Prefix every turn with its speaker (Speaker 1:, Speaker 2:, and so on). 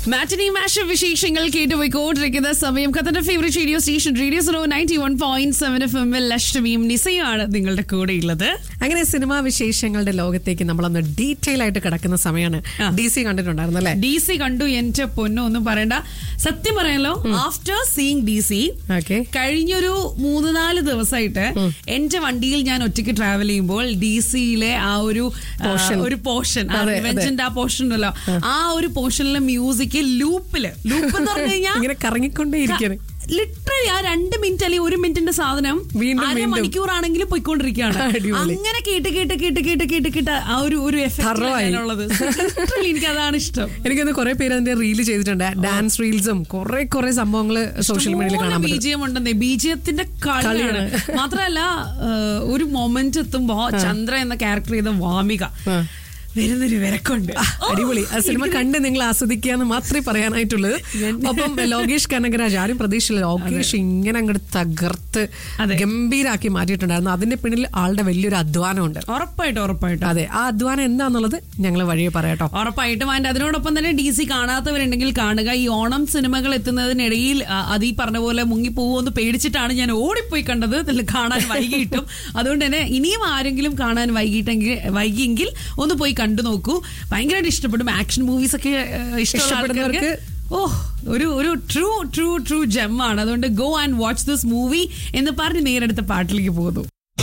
Speaker 1: മാറ്റിനി മാഷ വിശേഷങ്ങൾ കേട്ടുപോയിക്കൊണ്ടിരിക്കുന്ന സമയം ഖത്തറിന്റെ favourite radio station radio Suno ninety one point seven F എമ്മിൽ ലക്ഷ്മിയും നിസയുമാണ് നിങ്ങളുടെ കൂടെയുള്ളത്
Speaker 2: അങ്ങനെ സിനിമാ വിശേഷങ്ങളുടെ ലോകത്തേക്ക് നമ്മളൊന്ന് ഡീറ്റെയിൽ ആയിട്ട് കിടക്കുന്ന സമയമാണ്
Speaker 1: ആ.
Speaker 2: ഡി സി കണ്ടിട്ടുണ്ടായിരുന്നു അല്ലേ
Speaker 1: ഡി സി കണ്ടു എന്റെ പൊന്നോ ഒന്നും പറയണ്ട സത്യം പറയാലോ after seeing D C
Speaker 2: okay
Speaker 1: കഴിഞ്ഞൊരു മൂന്ന് നാല് ദിവസമായിട്ട് എന്റെ വണ്ടിയിൽ ഞാൻ ഒറ്റയ്ക്ക് ട്രാവൽ ചെയ്യുമ്പോൾ ഡി സിയിലെ ആ ഒരു ആ,
Speaker 2: Portion.
Speaker 1: ഒരു പോർഷൻ
Speaker 2: അതെ, അതെ.
Speaker 1: റിവെഞ്ചിന്റെ ആ പോർഷൻ ഉണ്ടല്ലോ ആ ഒരു പോർഷനിലെ മ്യൂസിക് ലൂപ്പില് ലൂപ്പ് എന്ന് പറഞ്ഞു കഴിഞ്ഞാൽ
Speaker 2: ഇങ്ങനെ കറങ്ങിക്കൊണ്ടേ ഇരിക്കാണ്
Speaker 1: ലിറ്ററലി ആ രണ്ട് മിനിറ്റ് അല്ലെങ്കിൽ ഒരു മിനിറ്റിന്റെ സാധനം
Speaker 2: വീണ്ടും,
Speaker 1: അര
Speaker 2: വീണ്ടും.
Speaker 1: മണിക്കൂറാണെങ്കിലും പോയിക്കൊണ്ടിരിക്കുകയാണ്
Speaker 2: അടിപൊളി.
Speaker 1: അങ്ങനെ കേട്ട് കേട്ട് കേട്ട് കേട്ട് കേട്ട് കേട്ട് ആ ഒരു ഒരു
Speaker 2: Thorough ആയി.
Speaker 1: എഫക്റ്റ് എനിക്ക് അതാണ് ഇഷ്ടം
Speaker 2: എനിക്കൊന്ന് കുറെ പേര് അതിന്റെ റീല് ചെയ്തിട്ടുണ്ട് ഡാൻസ് റീൽസും കുറെ കുറെ സംഭവങ്ങൾ സോഷ്യൽ മീഡിയയിൽ കാണാൻ പറ്റും
Speaker 1: ബീജിയം ഉണ്ടെന്നേ ബീജിയത്തിന്റെ കളിയാണ്
Speaker 2: കളിയാണ്.
Speaker 1: മാത്രല്ല ഏഹ്, ഒരു മൊമെന്റ് എത്തുമ്പോ ചന്ദ്ര എന്ന ക്യാരക്ടർ ചെയ്ത വാമിക
Speaker 2: ആ.
Speaker 1: വരുന്നൊരു വിരക്കുണ്ട്
Speaker 2: അടിപൊളി ആ സിനിമ കണ്ട് നിങ്ങൾ ആസ്വദിക്കുക എന്ന് മാത്രമേ പറയാനായിട്ടുള്ളത് ഒപ്പം ലോകേഷ് കനകരാജ് ആരും പ്രതീക്ഷിച്ചില്ല ലോകേഷ് ഇങ്ങനെ അങ്ങോട്ട് തകർത്ത്
Speaker 1: അതെ.
Speaker 2: ഗംഭീരാക്കി മാറ്റിയിട്ടുണ്ടായിരുന്നു അതിന്റെ പിന്നിൽ ആളുടെ വലിയൊരു അധ്വാനമുണ്ട്
Speaker 1: ഉറപ്പായിട്ടും ഉറപ്പായിട്ടും
Speaker 2: അതെ ആ അധ്വാനം എന്താന്നുള്ളത് ഞങ്ങൾ വഴിയെ പറയാട്ടോ
Speaker 1: ഉറപ്പായിട്ടും ആൻഡ് അതിനോടൊപ്പം തന്നെ ഡി സി കാണാത്തവരുണ്ടെങ്കിൽ കാണുക ഈ ഓണം സിനിമകൾ എത്തുന്നതിനിടയിൽ ആ, അത് ഈ പറഞ്ഞ പോലെ മുങ്ങിപ്പോകുമെന്ന് പേടിച്ചിട്ടാണ് ഞാൻ ഓടിപ്പോയി കണ്ടത് ഇതിൽ കാണാൻ വൈകിട്ടും അതുകൊണ്ട് തന്നെ ഇനിയും ആരെങ്കിലും കാണാൻ വൈകിട്ടെങ്കിൽ വൈകിയെങ്കിൽ ഒന്ന് പോയി കണ്ടു നോക്കൂ ഭയങ്കരമായിട്ട് ഇഷ്ടപ്പെടും ആക്ഷൻ മൂവീസ് ഒക്കെ ആ, ഇഷ്ടമുള്ള ആൾക്കാർക്ക്
Speaker 2: ഇഷ്ടപ്പെടുന്നവർക്ക്
Speaker 1: ഓ ഒരു ഒരു ട്രൂ ട്രൂ ട്രൂ ജെമ്മാണ് അതുകൊണ്ട് go and watch this movie എന്ന് പറഞ്ഞ് നേരെടുത്ത പാട്ടിലേക്ക് പോകുന്നു